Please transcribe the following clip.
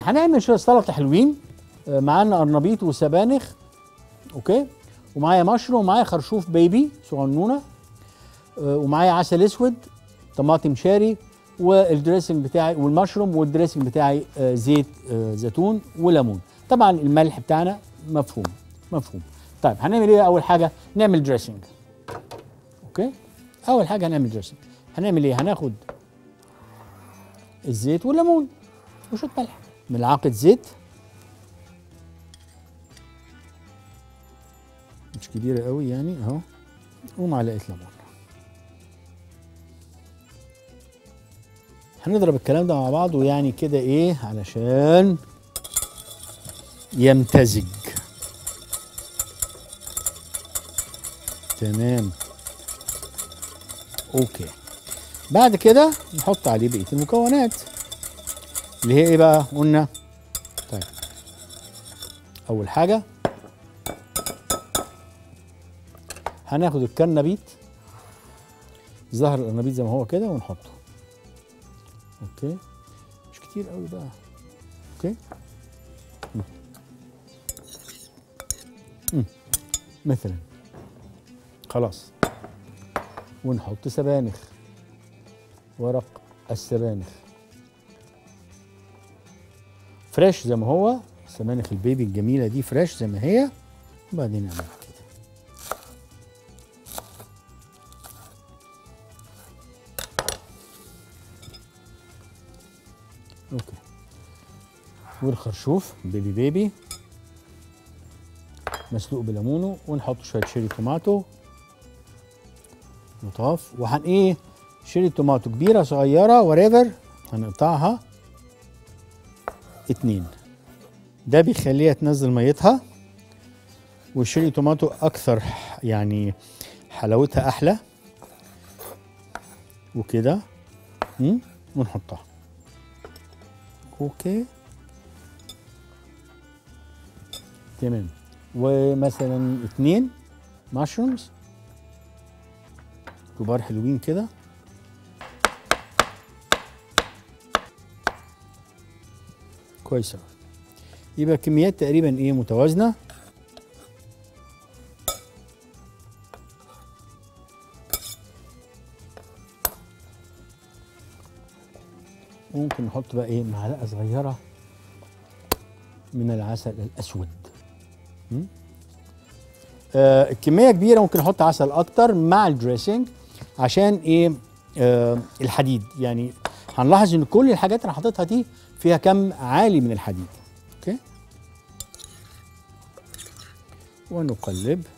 هنعمل شويه سلطه حلوين آه، معانا قرنبيط وسبانخ اوكي ومعايا مشروم ومعايا خرشوف بيبي صغنونه آه، ومعايا عسل اسود طماطم شاري والدريسنج بتاعي والمشروم والدريسنج بتاعي آه، زيت آه، زيتون وليمون طبعا الملح بتاعنا مفهوم مفهوم طيب هنعمل ايه اول حاجه نعمل دريسنج اوكي اول حاجه هنعمل دريسنج هنعمل ايه هناخد الزيت والليمون وشويه ملح ملعقه زيت مش كبيره قوي يعني اهو ومعلقه ليمون هنضرب الكلام ده مع بعض ويعني كده ايه علشان يمتزج تمام اوكي بعد كده نحط عليه بقيه المكونات اللي هي ايه بقى قلنا طيب اول حاجه هناخد الكرنبيط زهر القرنبيط زي ما هو كده ونحطه اوكي مش كتير قوي بقى اوكي مم. مم. مثلا خلاص ونحط سبانخ ورق السبانخ فريش زي ما هو سبانخ البيبي الجميله دي فريش زي ما هي وبعدين نعملها كده اوكي والخرشوف بيبي بيبي مسلوق بليمونه ونحط شويه شيري توماتو لطاف وهن ايه شيري توماتو كبيره صغيره وريفر هنقطعها اتنين ده بيخليها تنزل ميتها والشيري توماتو اكثر يعني حلاوتها احلى وكده مم، ونحطها اوكي تمام ومثلا اتنين ماشرومز كبار حلوين كده كويس أوي. يبقى كميات تقريبا ايه متوازنه ممكن نحط بقى ايه معلقه صغيره من العسل الاسود م? آه الكميه كبيره ممكن نحط عسل اكتر مع الدريسنج عشان ايه آه الحديد يعني هنلاحظ ان كل الحاجات اللي حاططها دي فيها كم عالي من الحديد اوكي ونقلب